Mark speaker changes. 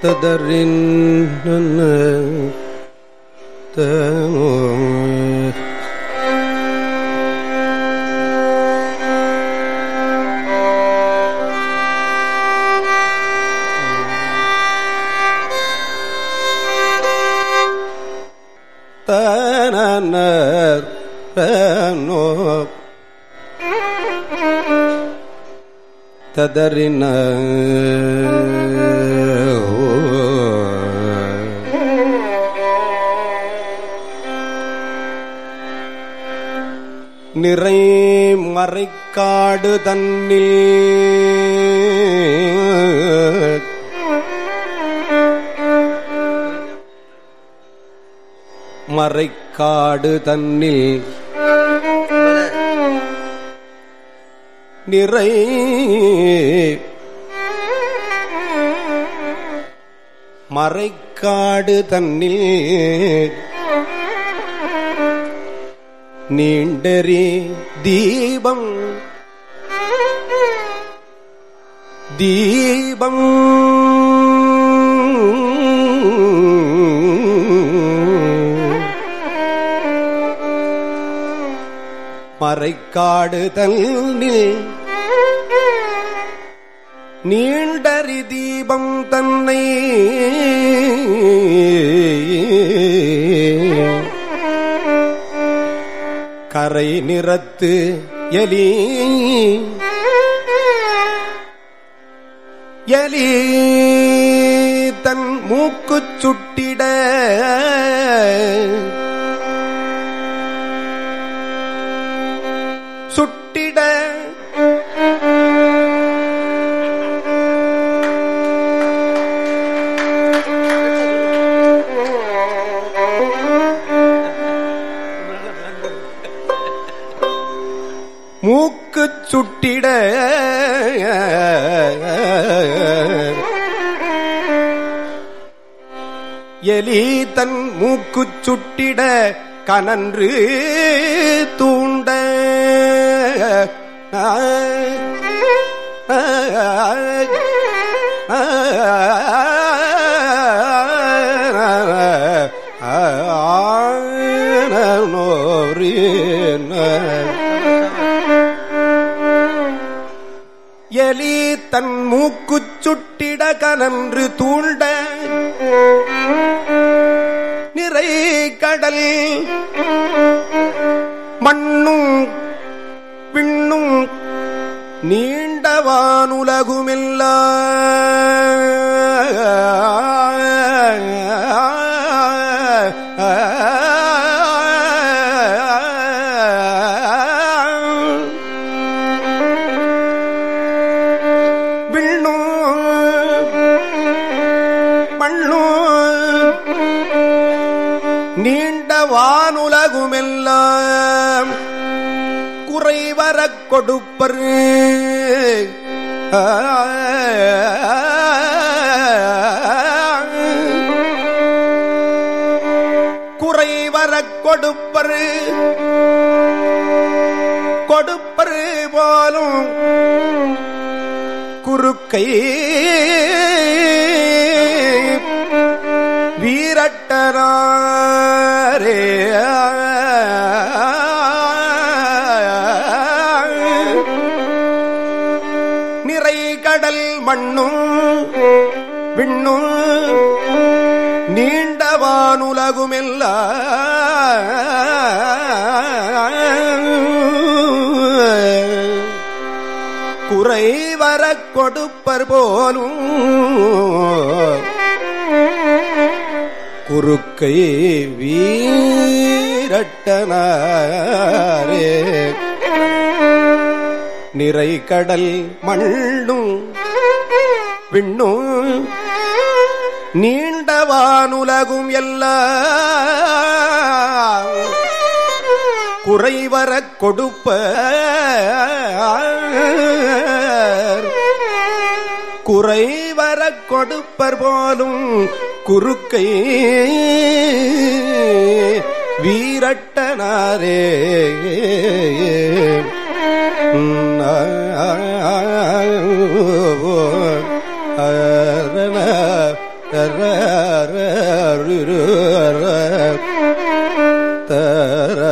Speaker 1: ததறின் தமோ தனர் நோ ததறின நிறை மறைக்காடு தன்னில் மறைக்காடு தன்னில் நிறை மறைக்காடு தன்னில் நீண்டறி தீபம் தீபம் மறைக்காடு தன்னில் நீண்டறி தீபம் தன்னை கரை நிறத்து எலி எலி தன் மூக்குச் சுட்டிட சுட்டிட மூக்குச் சுட்டிட எலி தன் மூக்குச் சுட்டிட கனன்று தூண்ட எலி தன் மூக்குச் சுட்டிட கனன்று தூண்ட நிறை கடல் மண்ணும் விண்ணும் நீண்ட வானுலகுமெல்லாம் விண்ணும் மண்ணும் நீண்ட வானுலகுமெல்லாம் குறைவரக் கொடுப்பர் குறைவரக் கொடுப்பர் கொடுப்பர் போலும் குறுக்கை வீரட்டனாரே நிறை கடல் மண்ணும் விண்ணும் நீண்ட வானுலகுமெல்லாம் குறைவரக் கொடுப்பர் போலும் குறுக்கை வீரட்டனாரே நிறை கடல் மண்ணும் விண்ணும் நீண்ட வானுலகும் எல்லாம் குறைவரக் கொடுப்ப குறைவரக் கொடுப்பர் போலும் குறுக்கை வீரட்டனாரே தர